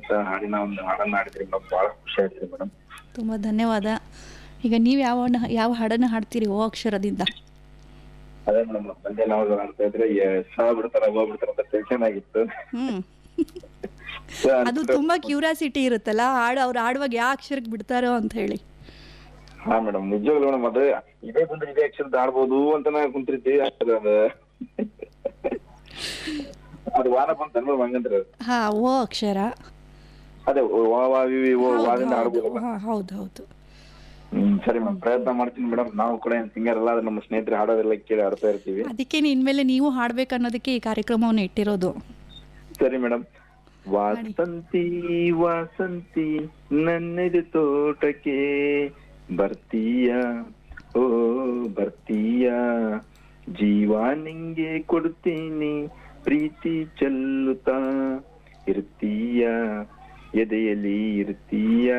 ಅಂತ ಹಾಡಿನ ಒಂದು ಹಾಡನ್ನ ಹಾಡಿದ್ರಿ ಮೇಡಮ್ ಬಹಳ ಖುಷಿ ಆಯ್ತು ಮೇಡಮ್ ತುಂಬ ಧನ್ಯವಾದ ಈಗ ನೀವು ಯಾವ ಹಣ- ಯಾವ ಹಾಡನ್ನು ಹಾಡ್ತೀರಿ ಓ ಅಕ್ಷರದಿಂದ ಅದೇ ಮೇಡಮ್ ಸಂಜೆ ನಾವು ಅಂತ ಇದ್ರೆ ಸಹ ಬಿಡ್ತಾರ ಹೋಗ್ಬಿಡ್ತಾರ ಅಂತ ಟೆನ್ಷನ್ ಆಗಿತ್ತು ಹ್ಞೂ ಅದು ತುಂಬ ಕ್ಯೂರಿಯಾಸಿಟಿ ಇರುತ್ತಲ್ಲ ಹಾಡು ಅವ್ರು ಹಾಡುವಾಗ ಯಾವ ಅಕ್ಷರಕ್ಕೆ ಬಿಡ್ತಾರೋ ಅಂತ ಹೇಳಿ ಹಾ ಮೇಡಮ್ ನಿಜವಾಗ್ಲೂ ಮೇಡಮ್ ಅದೇ ಇದೇ ಬಂದ್ರೆ ಇದೇ ಅಕ್ಷರದ ಆಡ್ಬೋದು ಅಂತ ನಾ ಕುಂತಿರ್ತೀವಿ ಅದು ಅದು ಅದು ವಾರ ಬಂತ ಮೇಡಮ್ ಹಂಗಂದ್ರೆ ಅದು. ಹಾಂ ಓ ಅಕ್ಷರ ಅದೇ ವಾ ವಾ ವಿ ವಿ ಓ ವಾದಿಂದ ಆಡ್ಬೋದು ಹಾಂ ಹೌದು ಹೌದು ಹ್ಮ್ ಸರಿ ಮೇಡಮ್ ಪ್ರಯತ್ನ ಮಾಡ್ತೀನಿ ಮೇಡಮ್ ನಾವು ಕೂಡ ಏನ್ ಸಿಂಗರ್ ಅಲ್ಲ ಆದ್ರೆ ನಮ್ಮ ಸ್ನೇಹಿತರು ಹಾಡೋದೆಲ್ಲ ಕೇಳಿ ಆಡ್ತಾ ಇರ್ತೀವಿ ಅದಕ್ಕೆ ಇನ್ಮೇಲೆ ನೀವು ಹಾಡ್ಬೇಕು ಅನ್ನೋದಕ್ಕೆ ಈ ಕಾರ್ಯಕ್ರಮವನ್ನು ಇಟ್ಟಿರೋದು ಸರಿ ಮೇಡಮ್ ವಾಸಂತಿ ವಾಸಂತಿ ನನ್ನೆದು ತೋಟಕ್ಕೆ ಬರ್ತೀಯ ಓ ಬರ್ತೀಯ ಜೀವ ನಿಂಗೆ ಕೊಡ್ತೀನಿ ಪ್ರೀತಿ ಚೆಲ್ಲುತ್ತಾ ಇರ್ತೀಯ ಎದೆಯಲ್ಲಿ ಇರ್ತೀಯ